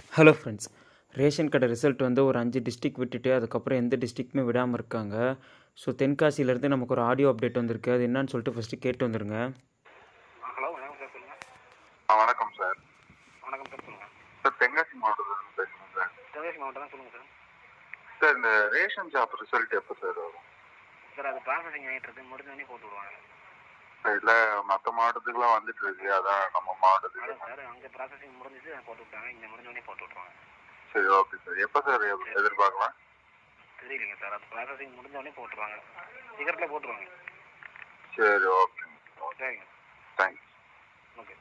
hello friends ration கடை result வந்து ஒரு அஞ்சு டிஸ்ட்ரிக் விட்டுட்டு அதுக்கப்புறம் எந்த டிஸ்ட்ரிக்ட்டுமே விடாமல் இருக்காங்க ஸோ தென்காசியிலேருந்து நமக்கு ஒரு ஆடியோ அப்டேட் வந்திருக்கு அது என்னன்னு சொல்லிட்டு ஃபஸ்ட்டு கேட்டு வந்துருங்க ஹலோ வணக்கம் சார் சொல்லுங்கள் ஆ வணக்கம் சார் வணக்கம் சார் சொல்லுங்கள் சார் தென்காசி மாவட்டத்தில் பேசுகிறேன் சார் தென்காசி மாவட்டம் தான் சொல்லுங்கள் சார் சார் இந்த ரேஷன் ஷாப் ரிசல்ட் எப்போ சார் வரும் சார் அது ப்ராசஸிங் ஆகிட்டு இருக்கு முடிஞ்சோடனே போட்டு விடுவாங்க சார் இல்லை மற்ற மாவட்டத்துக்குலாம் வந்துட்டு இருக்கு அதான் நம்ம மாவட்டத்துக்கு அதான் சார் அங்கே ப்ராசஸிங் முடிஞ்சிச்சு போட்டு விட்டாங்க இங்கே முடிஞ்சோடனே போட்டு விட்ருவாங்க சரி ஓகே சார் எப்போ சார் எ- எதிர்பார்க்கலாம் தெரியலைங்க சார் அது ப்ராசஸிங் முடிஞ்சோடனே போட்டுருவாங்க சீக்கிரத்தில் போட்டுருவாங்க சரி ஓகே சரிங்க தேங்க்ஸ் ஓகே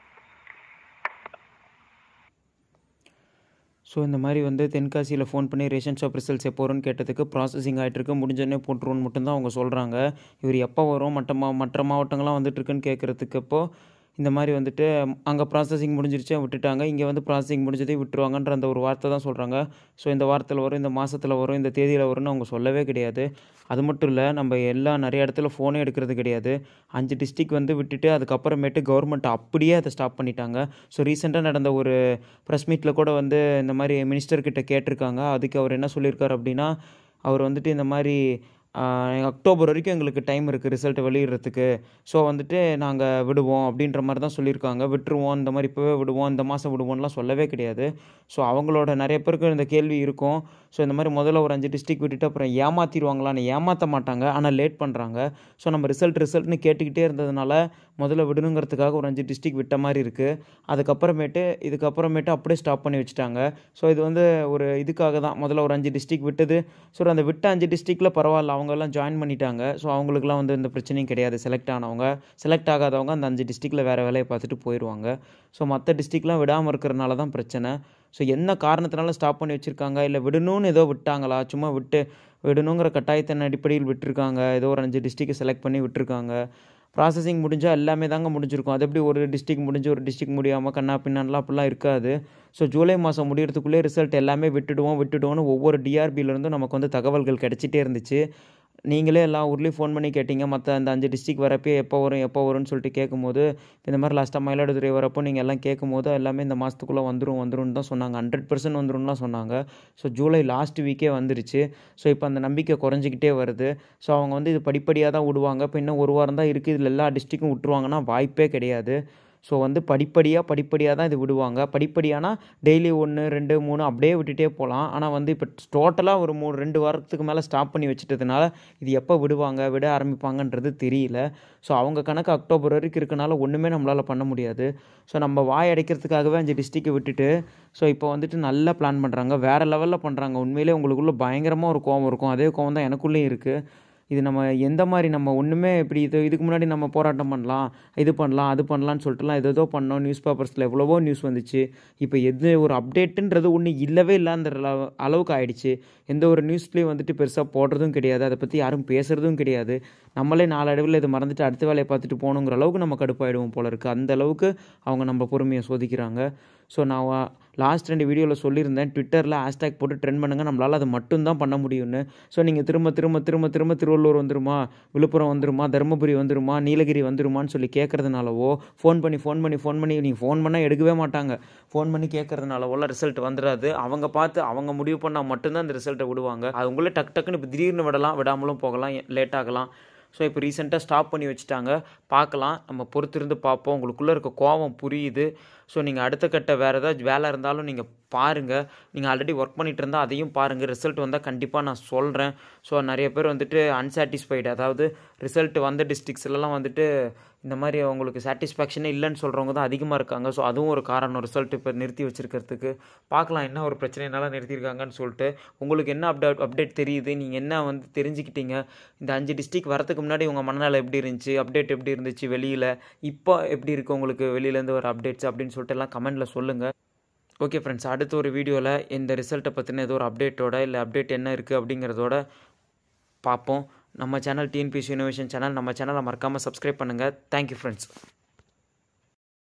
ஸோ இந்த மாதிரி வந்து தென்காசியில் ஃபோன் பண்ணி ரேஷன் ஷாப் ரிசல்ட்ஸ் எப்போ வரும்னு கேட்டதுக்கு ப்ராசஸிங் ஆகிட்டு இருக்கு முடிஞ்சோடனே போட்டுருவோன்னு மட்டும்தான் அவங்க சொல்கிறாங்க இவர் எப்போ வரும் மற்ற மா மற்ற மாவட்டங்கள்லாம் வந்துட்டு இருக்குன்னு கேட்குறதுக்கு அப்போ இந்த மாதிரி வந்துட்டு அங்கே ப்ராசஸிங் முடிஞ்சிருச்சு விட்டுட்டாங்க இங்கே வந்து ப்ராசஸிங் முடிஞ்சதே விட்டுருவாங்கன்ற அந்த ஒரு வார்த்தை தான் சொல்கிறாங்க ஸோ இந்த வாரத்தில் வரும் இந்த மாதத்தில் வரும் இந்த தேதியில் வரும்னு அவங்க சொல்லவே கிடையாது அது மட்டும் இல்லை நம்ம எல்லா நிறைய இடத்துல ஃபோனே எடுக்கிறது கிடையாது அஞ்சு டிஸ்ட்ரிக் வந்து விட்டுட்டு அதுக்கப்புறமேட்டு கவர்மெண்ட் அப்படியே அதை ஸ்டாப் பண்ணிட்டாங்க ஸோ ரீசெண்டாக நடந்த ஒரு ப்ரெஸ் மீட்டில் கூட வந்து இந்த மாதிரி மினிஸ்டர் கிட்ட கேட்டிருக்காங்க அதுக்கு அவர் என்ன சொல்லியிருக்காரு அப்படின்னா அவர் வந்துட்டு இந்த மாதிரி ஆஹ், அக்டோபர் வரைக்கும் எங்களுக்கு டைம் இருக்குது ரிசல்ட் வெளியிடுறதுக்கு ஸோ வந்துட்டு நாங்கள் விடுவோம் அப்படின்ற மாதிரி தான் சொல்லியிருக்காங்க விட்டுருவோம் இந்த மாதிரி இப்போவே விடுவோம் இந்த மாதம் விடுவோம்லாம் சொல்லவே கிடையாது ஸோ அவங்களோட நிறைய பேருக்கு இந்த கேள்வி இருக்கும் ஸோ இந்த மாதிரி முதல்ல ஒரு அஞ்சு டிஸ்ட்ரிக் விட்டுட்டு அப்புறம் ஏமாற்றிடுவாங்களான்னு ஏமாற்ற மாட்டாங்க ஆனால் லேட் பண்ணுறாங்க ஸோ நம்ம ரிசல்ட் ரிசல்ட்னு கேட்டுக்கிட்டே இருந்ததுனால முதல்ல விடணுங்கிறதுக்காக ஒரு அஞ்சு டிஸ்ட்ரிக் விட்ட மாதிரி இருக்குது அதுக்கப்புறமேட்டு இதுக்கப்புறமேட்டு அப்படியே ஸ்டாப் பண்ணி வச்சுட்டாங்க ஸோ இது வந்து ஒரு இதுக்காக தான் முதல்ல ஒரு அஞ்சு டிஸ்ட்ரிக் விட்டது ஸோ அந்த விட்ட அஞ்சு டிஸ்ட்ரிக்டில் பரவாயில்ல அவங்கெல்லாம் ஜாயின் பண்ணிட்டாங்க ஸோ அவங்களுக்குலாம் வந்து எந்த பிரச்சனையும் கிடையாது செலக்ட் ஆனவங்க செலக்ட் ஆகாதவங்க அந்த அஞ்சு டிஸ்ட்ரிக்டில் வேறு வேலையை பார்த்துட்டு போயிடுவாங்க ஸோ மற்ற டிஸ்ட்ரிக்ட்லாம் விடாமல் இருக்கிறனால தான் பிரச்சனை ஸோ என்ன காரணத்தினால ஸ்டாப் பண்ணி வச்சுருக்காங்க இல்லை விடணும்னு ஏதோ விட்டாங்களா சும்மா விட்டு விடணுங்கிற கட்டாயத்தின் அடிப்படையில் விட்டுருக்காங்க ஏதோ ஒரு அஞ்சு டிஸ்ட்ரிக்டை செலக்ட் பண்ணி விட்டுருக்காங்க ப்ராசஸிங் முடிஞ்சால் எல்லாமே தாங்க முடிஞ்சிருக்கும் அது எப்படி ஒரு டிஸ்ட்ரிக் முடிஞ்சு ஒரு டிஸ்ட்ரிக் முடியாமல் கண்ணா பின்னான்லாம் அப்படிலாம் இருக்காது ஸோ ஜூலை மாதம் முடியறதுக்குள்ளே ரிசல்ட் எல்லாமே விட்டுடுவோம் விட்டுடுவோம்னு ஒவ்வொரு டிஆர்பியிலேருந்தும் நமக்கு வந்து தகவல்கள் கிடைச்சிட்டே இருந்துச்சு நீங்களே எல்லா ஊர்லேயும் ஃபோன் பண்ணி கேட்டீங்க மற்ற அந்த அஞ்சு டிஸ்ட்ரிக் வரப்போ எப்போ வரும் எப்போ வரும்னு சொல்லிட்டு கேட்கும்போது இந்த மாதிரி லாஸ்ட்டாக மயிலாடுதுறை வரப்போ நீங்கள் எல்லாம் கேட்கும்போது எல்லாமே இந்த மாதத்துக்குள்ளே வந்துடும் வந்துரும்னு தான் சொன்னாங்க ஹண்ட்ரட் பர்சன்ட் வந்துரும்லாம் சொன்னாங்க ஸோ ஜூலை லாஸ்ட் வீக்கே வந்துருச்சு ஸோ இப்போ அந்த நம்பிக்கை குறைஞ்சிக்கிட்டே வருது ஸோ அவங்க வந்து இது படிப்படியாக தான் விடுவாங்க இப்போ இன்னும் ஒரு வாரம் தான் இருக்குது இதில் எல்லா டிஸ்ட்ரிக்கும் விட்டுருவாங்கன்னா வாய்ப்பே கிடையாது ஸோ வந்து படிப்படியாக படிப்படியாக தான் இது விடுவாங்க படிப்படியானா டெய்லி ஒன்று ரெண்டு மூணு அப்படியே விட்டுட்டே போகலாம் ஆனால் வந்து இப்போ டோட்டலாக ஒரு மூணு ரெண்டு வாரத்துக்கு மேலே ஸ்டாப் பண்ணி வச்சுட்டதுனால இது எப்போ விடுவாங்க விட ஆரம்பிப்பாங்கன்றது தெரியல ஸோ அவங்க கணக்கு அக்டோபர் வரைக்கும் இருக்கனால ஒன்றுமே நம்மளால் பண்ண முடியாது ஸோ நம்ம வாய் அடைக்கிறதுக்காகவே அஞ்சு டிஸ்ட்ரிக்டை விட்டுட்டு ஸோ இப்போ வந்துட்டு நல்லா பிளான் பண்ணுறாங்க வேறு லெவலில் பண்ணுறாங்க உண்மையிலே உங்களுக்குள்ளே பயங்கரமாக ஒரு கோவம் இருக்கும் அதே கோவம் தான் எனக்குள்ளேயும் இருக்குது இது நம்ம எந்த மாதிரி நம்ம ஒன்றுமே இப்படி இது இதுக்கு முன்னாடி நம்ம போராட்டம் பண்ணலாம் இது பண்ணலாம் அது பண்ணலாம்னு சொல்லிட்டுலாம் எதோ பண்ணோம் நியூஸ் பேப்பர்ஸில் எவ்வளவோ நியூஸ் வந்துச்சு இப்போ எது ஒரு அப்டேட்டுன்றது ஒன்று இல்லவே இல்லாத அளவு- அளவுக்கு ஆயிடுச்சு எந்த ஒரு நியூஸ்லேயும் வந்துட்டு பெருசாக போடுறதும் கிடையாது அதை பற்றி யாரும் பேசுகிறதும் கிடையாது நம்மளே நாளடைவில் இதை மறந்துட்டு அடுத்த வேலையை பார்த்துட்டு போகணுங்கிற அளவுக்கு நம்ம கடுப்பாயிடுவோம் போல இருக்குது அந்த அளவுக்கு அவங்க நம்ம பொறுமையை சோதிக்கிறாங்க ஸோ நான் லாஸ்ட் ரெண்டு வீடியோவில் சொல்லியிருந்தேன் ட்விட்டரில் ஹேஷ்டேக் போட்டு ட்ரெண்ட் பண்ணுங்கள் நம்மளால் அது மட்டும்தான் பண்ண முடியும்னு ஸோ நீங்கள் திரும்ப திரும்ப திரும்ப திரும்ப திருவள்ளூர் வந்துருமா விழுப்புரம் வந்துருமா தருமபுரி வந்துருமா நீலகிரி வந்துருமான்னு சொல்லி கேட்குறதுனாலவோ ஃபோன் பண்ணி ஃபோன் பண்ணி ஃபோன் பண்ணி நீங்கள் ஃபோன் பண்ணால் எடுக்கவே மாட்டாங்க ஃபோன் பண்ணி கேட்குறதுனாலவோலாம் ரிசல்ட் வந்துடாது அவங்க பார்த்து அவங்க முடிவு பண்ணால் மட்டும்தான் அந்த ரிசல்ட்டை விடுவாங்க அது உங்களே டக் டக்குன்னு இப்போ திடீர்னு விடலாம் விடாமலும் போகலாம் லேட் ஆகலாம் ஸோ இப்போ ரீசெண்டாக ஸ்டாப் பண்ணி வச்சுட்டாங்க பார்க்கலாம் நம்ம பொறுத்திருந்து பார்ப்போம் உங்களுக்குள்ளே இருக்க கோவம் புரியுது ஸோ நீங்கள் அடுத்த கட்ட வேறு ஏதாவது வேலை இருந்தாலும் நீங்கள் பாருங்கள் நீங்கள் ஆல்ரெடி ஒர்க் பண்ணிட்டு இருந்தால் அதையும் பாருங்கள் ரிசல்ட் வந்தால் கண்டிப்பாக நான் சொல்கிறேன் ஸோ நிறைய பேர் வந்துட்டு அன்சாட்டிஸ்ஃபைடு அதாவது ரிசல்ட் வந்த டிஸ்ட்ரிக்ஸ்லலாம் வந்துட்டு இந்த மாதிரி அவங்களுக்கு சாட்டிஸ்ஃபேக்ஷனே இல்லைன்னு சொல்கிறவங்க தான் அதிகமாக இருக்காங்க ஸோ அதுவும் ஒரு காரணம் ரிசல்ட் இப்போ நிறுத்தி வச்சிருக்கிறதுக்கு பார்க்கலாம் என்ன ஒரு பிரச்சனைனால நிறுத்தியிருக்காங்கன்னு சொல்லிட்டு உங்களுக்கு என்ன அப்டேட் அப்டேட் தெரியுது நீங்கள் என்ன வந்து தெரிஞ்சுக்கிட்டீங்க இந்த அஞ்சு டிஸ்ட்ரிக் வரதுக்கு முன்னாடி உங்கள் மனநிலை எப்படி இருந்துச்சு அப்டேட் எப்படி இருந்துச்சு வெளியில் இப்போ எப்படி இருக்குது உங்களுக்கு வெளியிலேருந்து வர அப்டேட்ஸ் அப்படின்னு சொல்லிட்டு எல்லாம் கமெண்ட்டில் சொல்லுங்கள் ஓகே ஃப்ரெண்ட்ஸ் அடுத்த ஒரு வீடியோவில் இந்த ரிசல்ட்டை பற்றின ஏதோ ஒரு அப்டேட்டோட இல்லை அப்டேட் என்ன இருக்குது அப்படிங்கிறதோட பார்ப்போம் நம்ம சேனல் டிஎன்பிசி இனோவேஷன் சேனல் நம்ம சேனலை மறக்காமல் சப்ஸ்கிரைப் பண்ணுங்கள் தேங்க்யூ ஃப்ரெண்ட்ஸ்